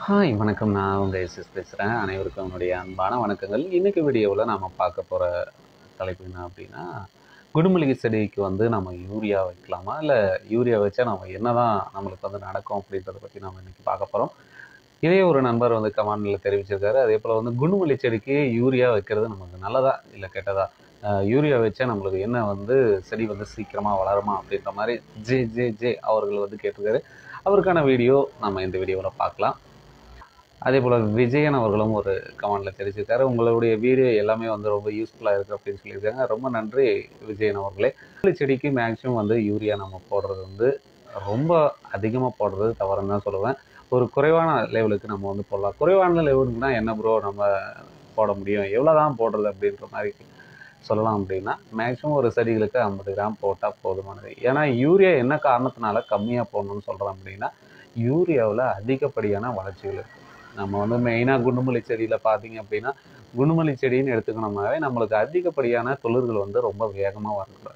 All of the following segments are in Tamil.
ஹாய் வணக்கம் நான் உங்கள் எஸ்எஸ் பேசுகிறேன் அனைவருக்கும் என்னுடைய அன்பான வணக்கங்கள் இன்றைக்கி வீடியோவில் நாம் பார்க்க போகிற தலைப்பு என்ன அப்படின்னா குடுமல்லிகை செடிக்கு வந்து நம்ம யூரியா வைக்கலாமா இல்லை யூரியா வச்சா நம்ம என்ன தான் நம்மளுக்கு வந்து நடக்கும் அப்படின்றத பற்றி நம்ம இன்றைக்கி பார்க்க போகிறோம் இதே ஒரு நண்பர் வந்து கமாண்டில் தெரிவிச்சிருக்காரு அதே போல் வந்து குண்டுமல்லி செடிக்கு யூரியா வைக்கிறது நமக்கு நல்லதா இல்லை கெட்டதா அஹ் யூரியா வச்சா நம்மளுக்கு என்ன வந்து செடி வந்து சீக்கிரமாக வளருமா அப்படின்ற மாதிரி ஜே ஜே ஜே அவர்கள் வந்து கேட்டிருக்காரு அவருக்கான வீடியோ நம்ம இந்த வீடியோவில் பார்க்கலாம் அதே போல் விஜயன் அவர்களும் ஒரு கமெண்டில் தெரிவிச்சிருக்காரு உங்களுடைய வீடியோ எல்லாமே வந்து ரொம்ப யூஸ்ஃபுல்லாக இருக்குது அப்படின்னு சொல்லியிருக்காங்க ரொம்ப நன்றி விஜயன் அவர்களே குண்டுமல்லி செடிக்கு மேக்ஸிமம் வந்து யூரியா நம்ம போடுறது வந்து ரொம்ப அதிகமாக போடுறது தவறுன்னு தான் சொல்லுவேன் ஒரு குறைவான லெவலுக்கு நம்ம வந்து போடலாம் குறைவான லெவலுக்குனா என்ன ப்ரோ நம்ம போட முடியும் எவ்வளோ தான் போடுறது அப்படின்ற மாதிரி சொல்லலாம் அப்படின்னா மேக்ஸிமம் ஒரு செடிகளுக்கு ஐம்பது கிராம் போட்டால் போதுமானது ஏன்னா யூரியா என்ன காரணத்தினால கம்மியாக போடணும்னு சொல்கிறோம் அப்படின்னா யூரியாவில் அதிகப்படியான வளர்ச்சிகள் இருக்குது நம்ம வந்து மெயினாக குண்டுமல்லி செடியில் பார்த்தீங்க அப்படின்னா குண்டுமல்லி செடின்னு எடுத்துக்கணும்னாவே நம்மளுக்கு அதிகப்படியான துளிர்கள் வந்து ரொம்ப வேகமாக வரக்கூடாது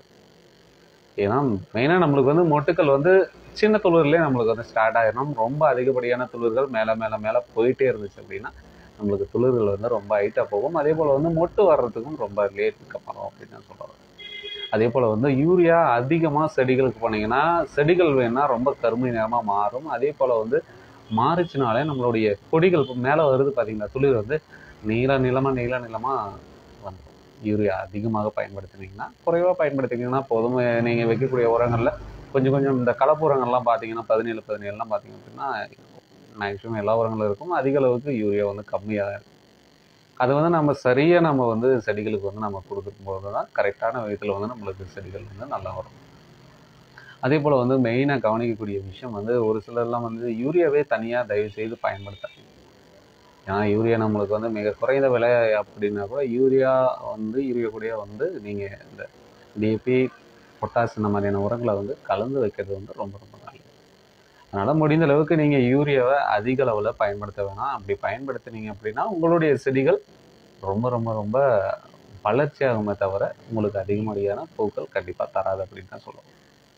ஏன்னா மெயினாக நம்மளுக்கு வந்து மொட்டுக்கள் வந்து சின்ன துளிர்லேயே நம்மளுக்கு வந்து ஸ்டார்ட் ஆகிடணும் ரொம்ப அதிகப்படியான துளிர்கள் மேலே மேலே மேலே போயிட்டே இருந்துச்சு அப்படின்னா நம்மளுக்கு துளிர்கள் வந்து ரொம்ப ஹைட்டாக போகும் அதே போல் வந்து மொட்டு வர்றதுக்கும் ரொம்ப லேட்டுக்கு அப்புறம் அப்படின்னு தான் சொல்கிறாங்க அதே போல் வந்து யூரியா அதிகமாக செடிகளுக்கு போனீங்கன்னா செடிகள் வேணா ரொம்ப கருமை நிறமாக மாறும் அதே போல் வந்து மாறிச்சுனாலே நம்மளுடைய கொடிகள் இப்போ மேலே வருது பார்த்தீங்களா துளிர் வந்து நீள நிலமாக நீள நிலமாக வந்துடும் யூரியா அதிகமாக பயன்படுத்தினீங்கன்னா குறைவாக பயன்படுத்தினீங்கன்னா போதும் நீங்கள் வைக்கக்கூடிய உரங்களில் கொஞ்சம் கொஞ்சம் இந்த கலப்பு உரங்கள்லாம் பார்த்தீங்கன்னா பதினேழு பதினேழுலாம் பார்த்தீங்க அப்படின்னா மேக்ஸிமம் எல்லா உரங்களும் இருக்கும் அதிக அளவுக்கு யூரியா வந்து கம்மியாக இருக்கும் அது வந்து நம்ம சரியாக நம்ம வந்து செடிகளுக்கு வந்து நம்ம கொடுக்கும்போது தான் கரெக்டான விதத்தில் வந்து நம்மளுக்கு செடிகள் வந்து நல்லா வரும் அதே போல் வந்து மெயினாக கவனிக்கக்கூடிய விஷயம் வந்து ஒரு சிலர்லாம் வந்து யூரியாவே தனியாக தயவு செய்து பயன்படுத்தாங்க ஏன்னா யூரியா நம்மளுக்கு வந்து மிக குறைந்த விலை அப்படின்னா கூட யூரியா வந்து யூரியா கூட வந்து நீங்கள் இந்த டிஏபி பொட்டாஸ் இந்த மாதிரியான உரங்களை வந்து கலந்து வைக்கிறது வந்து ரொம்ப ரொம்ப நல்லது அதனால் முடிந்த அளவுக்கு நீங்கள் யூரியாவை அதிக அளவில் பயன்படுத்த வேணாம் அப்படி பயன்படுத்தினீங்க அப்படின்னா உங்களுடைய செடிகள் ரொம்ப ரொம்ப ரொம்ப வளர்ச்சியாகுமே தவிர உங்களுக்கு அதிகப்படியான பூக்கள் கண்டிப்பாக தராது அப்படின்னு தான் சொல்லுவோம்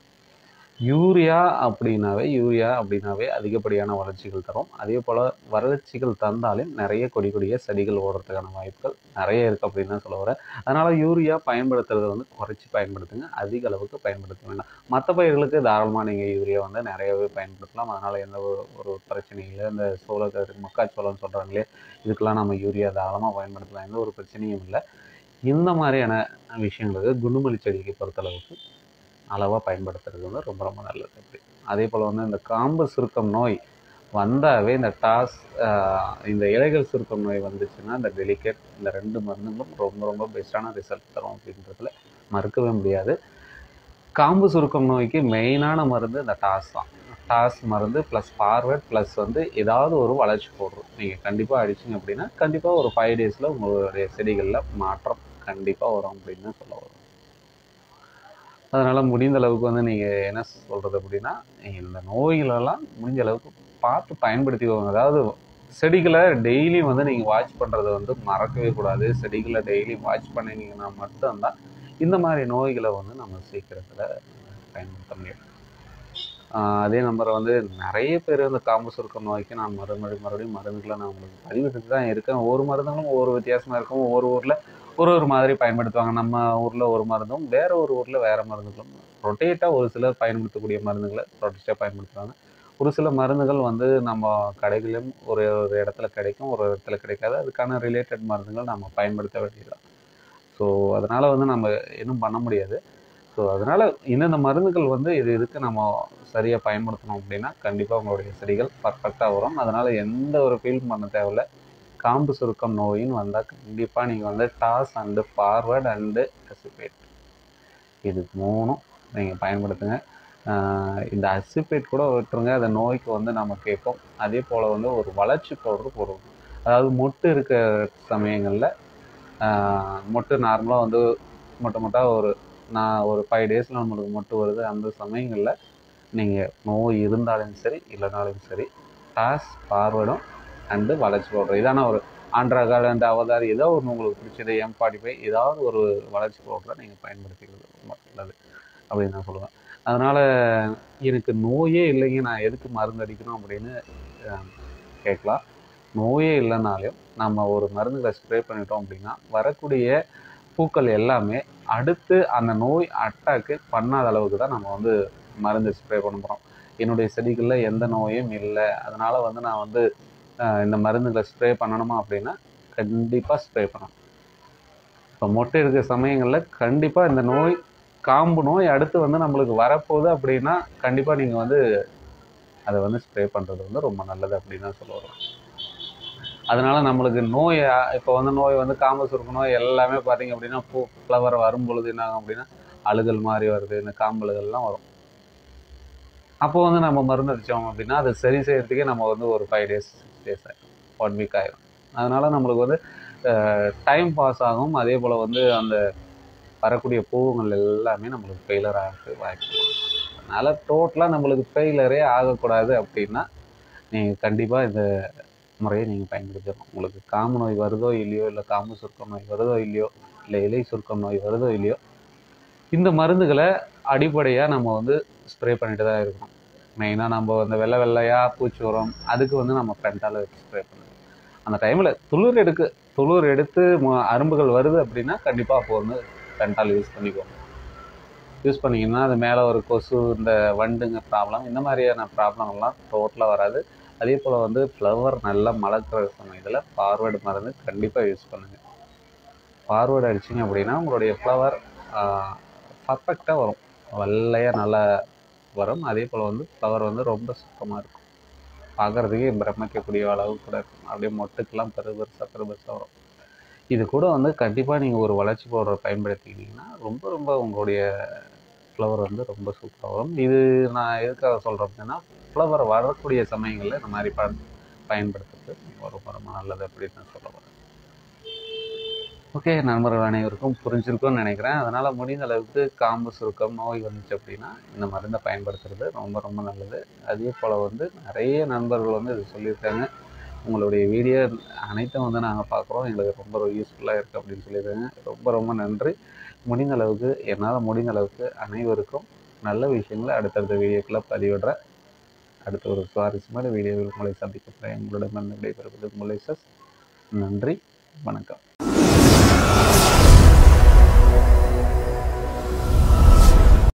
யூரியா அப்படின்னாவே யூரியா அப்படின்னாவே அதிகப்படியான வளர்ச்சிகள் தரும் அதே போல் வளர்ச்சிகள் தந்தாலே நிறைய கொடி கொடிய செடிகள் ஓடுறதுக்கான வாய்ப்புகள் நிறைய இருக்குது அப்படின்னு தான் சொல்ல வரேன் அதனால் யூரியா பயன்படுத்துறதை வந்து குறைச்சி பயன்படுத்துங்க அதிக அளவுக்கு பயன்படுத்த வேண்டாம் மற்ற பயிர்களுக்கு தாராளமாக நீங்கள் யூரியா வந்து நிறையவே பயன்படுத்தலாம் அதனால் எந்த ஒரு ஒரு பிரச்சனையும் இல்லை இந்த சோளக்கரு மக்காச்சோளம்னு சொல்கிறாங்களே இதுக்கெல்லாம் நம்ம யூரியா தாராளமாக பயன்படுத்தலாம் எந்த ஒரு பிரச்சனையும் இல்லை இந்த மாதிரியான விஷயங்களுக்கு குண்டுமல்லி செடிக்கு பொறுத்தளவுக்கு அளவாக பயன்படுத்துறது வந்து ரொம்ப ரொம்ப நல்லது அப்படி அதே போல் வந்து இந்த காம்பு சுருக்கம் நோய் வந்தாவே இந்த டாஸ் ஆஹ் இந்த இலைகள் சுருக்கம் நோய் வந்துச்சுன்னா இந்த டெலிகேட் இந்த ரெண்டு மருந்துகளும் ரொம்ப ரொம்ப பெஸ்ட்டான ரிசல்ட் தரும் அப்படின்றதுல மறுக்கவே முடியாது காம்பு சுருக்கம் நோய்க்கு மெயினான மருந்து இந்த டாஸ் தான் டாஸ் மருந்து ப்ளஸ் ஃபார்வர்ட் ப்ளஸ் வந்து ஏதாவது ஒரு வளர்ச்சி போடுறோம் நீங்கள் கண்டிப்பாக அடிச்சிங்க அப்படின்னா கண்டிப்பாக ஒரு ஃபைவ் டேஸில் உங்களுடைய செடிகளில் மாற்றம் கண்டிப்பாக வரும் அப்படின்னு தான் சொல்ல வரும் அதனால் முடிந்த அளவுக்கு வந்து நீங்கள் என்ன சொல்கிறது அப்படின்னா இந்த நோய்களெல்லாம் முடிஞ்ச அளவுக்கு பார்த்து பயன்படுத்திக்கோங்க அதாவது செடிகளை டெய்லி வந்து நீங்கள் வாட்ச் பண்ணுறதை வந்து மறக்கவே கூடாது செடிகளை டெய்லி வாட்ச் பண்ணினீங்கன்னா மட்டும்தான் இந்த மாதிரி நோய்களை வந்து நம்ம சீக்கிரத்தில் பயன்படுத்த முடியும் ஆஹ் அதே நம்பரை வந்து நிறைய பேர் இந்த காம்பு சுருக்கம் நோய்க்கு நான் மறுபடியும் மறுபடியும் மருந்துகளை நான் உங்களுக்கு பதிவிட்டு தான் இருக்கேன் ஒவ்வொரு மருந்துகளும் ஒவ்வொரு வித்தியாசமாக இருக்கும் ஒவ்வொரு ஊரில் ஒரு ஒரு மாதிரி பயன்படுத்துவாங்க நம்ம ஊரில் ஒரு மருந்தும் வேற ஒரு ஊரில் வேற மருந்துகளும் ரொட்டேட்டாக ஒரு சிலர் பயன்படுத்தக்கூடிய மருந்துகளை ரொட்டேட்டாக பயன்படுத்துவாங்க ஒரு சில மருந்துகள் வந்து நம்ம கடைகளிலும் ஒரு ஒரு இடத்துல கிடைக்கும் ஒரு இடத்துல கிடைக்காது அதுக்கான ரிலேட்டட் மருந்துகள் நம்ம பயன்படுத்த வேண்டியதுதான் ஸோ அதனால் வந்து நம்ம எதுவும் பண்ண முடியாது ஸோ அதனால் இந்தந்த மருந்துகள் வந்து இது இதுக்கு நம்ம சரியாக பயன்படுத்தணும் அப்படின்னா கண்டிப்பாக உங்களுடைய செடிகள் பர்ஃபெக்டாக வரும் அதனால் எந்த ஒரு ஃபீல் பண்ண தேவையில்ல காம்பு சுருக்கம் நோயின்னு வந்தால் கண்டிப்பாக நீங்கள் வந்து டாஸ் அண்டு ஃபார்வர்ட் அண்டு அசிபேட் இது மூணும் நீங்கள் பயன்படுத்துங்க ஆஹ் இந்த அசிபேட் கூட விட்டுருங்க அந்த நோய்க்கு வந்து நம்ம கேட்போம் அதே போல் வந்து ஒரு வளர்ச்சி பவுடர் போடுவோம் அதாவது மொட்டு இருக்க சமயங்களில் மொட்டு நார்மலாக வந்து மொட்டை மொட்டாக ஒரு நான் ஒரு ஃபைவ் டேஸில் நம்மளுக்கு மொட்டு வருது அந்த சமயங்களில் நீங்கள் நோய் இருந்தாலும் சரி இல்லைனாலும் சரி டாஸ் ஃபார்வர்டும் அண்டு வளர்ச்சி பவுடர் இதான ஒரு ஆண்ட்ராகால் அண்ட் அவதார் ஏதோ ஒன்று உங்களுக்கு பிடிச்சது எம் ஃபார்ட்டி ஃபைவ் ஏதாவது ஒரு வளர்ச்சி பவுடரை நீங்கள் பயன்படுத்திக்கிறது ரொம்ப நல்லது அப்படின்னு நான் சொல்லுவேன் அதனால் எனக்கு நோயே இல்லைங்க நான் எதுக்கு மருந்து அடிக்கணும் அப்படின்னு அஹ், கேட்கலாம் நோயே இல்லைனாலும் நம்ம ஒரு மருந்துகளை ஸ்ப்ரே பண்ணிட்டோம் அப்படின்னா வரக்கூடிய பூக்கள் எல்லாமே அடுத்து அந்த நோய் அட்டாக்கு பண்ணாத அளவுக்கு தான் நம்ம வந்து மருந்து ஸ்ப்ரே பண்ண போகிறோம் என்னுடைய செடிகளில் எந்த நோயும் இல்லை அதனால் வந்து நான் வந்து ஆஹ், இந்த மருந்துகளை ஸ்ப்ரே பண்ணணுமா அப்படின்னா கண்டிப்பாக ஸ்ப்ரே பண்ணணும் இப்போ மொட்டை இருக்கிற சமயங்களில் கண்டிப்பாக இந்த நோய் காம்பு நோய் அடுத்து வந்து நம்மளுக்கு வரப்போகுது அப்படின்னா கண்டிப்பாக நீங்கள் வந்து அதை வந்து ஸ்ப்ரே பண்ணுறது வந்து ரொம்ப நல்லது அப்படின்னு தான் சொல்ல வருவேன் அதனால நம்மளுக்கு நோய் இப்போ வந்து நோய் வந்து காம்பு சுருக்கு நோய் எல்லாமே பார்த்தீங்க அப்படின்னா பூ ஃப்ளவர் வரும் பொழுது என்ன ஆகும் அப்படின்னா அழுகல் மாதிரி வருது இந்த காம்பழுகள்லாம் வரும் அப்போ வந்து நம்ம மருந்து அடித்தோம் அப்படின்னா அது சரி செய்யறதுக்கே நம்ம வந்து ஒரு ஃபைவ் டேஸ் சிக்ஸ் டேஸ் ஆகிடும் ஒன் வீக் ஆகிடும் அதனால நம்மளுக்கு வந்து டைம் பாஸ் ஆகும் அதே போல் வந்து அந்த வரக்கூடிய பூவுங்கள் எல்லாமே நம்மளுக்கு ஃபெயிலர் ஆகிறதுக்கு வாய்ப்பு இருக்கு. அதனால டோட்டலாக நம்மளுக்கு ஃபெயிலரே ஆகக்கூடாது அப்படின்னா நீங்கள் கண்டிப்பாக இந்த முறையை நீங்கள் பயன்படுத்தணும் உங்களுக்கு காம நோய் வருதோ இல்லையோ இல்லை காம்பு சுருக்கம் நோய் வருதோ இல்லையோ இல்லை இலை சுருக்கம் நோய் வருதோ இல்லையோ இந்த மருந்துகளை அடிப்படையாக நம்ம வந்து ஸ்ப்ரே பண்ணிட்டு தான் இருக்கணும் மெயினாக நம்ம இந்த வெள்ளை வெள்ளையாக பூச்சி உரம் அதுக்கு வந்து நம்ம பென்டால வச்சு ஸ்ப்ரே பண்ணணும் அந்த டைமில் துளிர் எடுக்கு துளிர் எடுத்து ம- அரும்புகள் வருது அப்படின்னா கண்டிப்பாக அப்போ வந்து பென்டால் யூஸ் பண்ணிக்கோங்க யூஸ் பண்ணிங்கன்னா அது மேலே ஒரு கொசு இந்த வண்டுங்க ப்ராப்ளம் இந்த மாதிரியான ப்ராப்ளம்லாம் டோட்டலாக வராது அதே போல் வந்து ஃப்ளவர் நல்லா மலர்க்கிற சமயத்தில் ஃபார்வேர்டு மருந்து கண்டிப்பாக யூஸ் பண்ணுங்கள் ஃபார்வேர்டு அடிச்சிங்க அப்படின்னா உங்களுடைய ஃப்ளவர் பர்ஃபெக்டாக வரும் வெள்ளையாக நல்லா வரும் அதே போல் வந்து ஃப்ளவர் வந்து ரொம்ப சுத்தமாக இருக்கும் பார்க்குறதுக்கே பிரமிக்கக்கூடிய அளவு கூட இருக்கும் அப்படியே மொட்டுக்கெல்லாம் பெரு பெருசாக பெரு பெருசாக வரும் இது கூட வந்து கண்டிப்பாக நீங்கள் ஒரு வளர்ச்சி பவுடர் பயன்படுத்திக்கிட்டிங்கன்னா ரொம்ப ரொம்ப உங்களுடைய ஃப்ளவர் வந்து ரொம்ப சூப்பராக வரும் இது நான் எதுக்காக சொல்கிறேன் அப்படின்னா ஃப்ளவர் வரக்கூடிய சமயங்களில் இந்த மாதிரி ப பயன்படுத்துறது ரொம்ப ரொம்ப நல்லது அப்படின்னு நான் சொல்ல வரேன் ஓகே நண்பர்கள் அனைவருக்கும் புரிஞ்சிருக்கும்னு நினைக்கிறேன் அதனால் முடிந்த அளவுக்கு காம்பு சுருக்கம் நோய் வந்துச்சு அப்படின்னா இந்த மருந்தை பயன்படுத்துறது ரொம்ப ரொம்ப நல்லது அதே போல் வந்து நிறைய நண்பர்கள் வந்து இது சொல்லியிருக்காங்க உங்களுடைய வீடியோ அனைத்தும் வந்து நாங்கள் பார்க்குறோம் எங்களுக்கு ரொம்ப யூஸ்ஃபுல்லாக இருக்குது அப்படின்னு சொல்லியிருக்காங்க ரொம்ப ரொம்ப நன்றி முடிந்த அளவுக்கு என்னால் முடிந்த அளவுக்கு அனைவருக்கும் நல்ல விஷயங்களை அடுத்தடுத்த வீடியோக்களை பதிவிடுறேன் அடுத்த ஒரு சுவாரஸ்யமான வீடியோவில் உங்களை சந்திக்கிறேன் உங்களிடமிருந்து விடைபெறுவது முல்லை சஸ் நன்றி வணக்கம்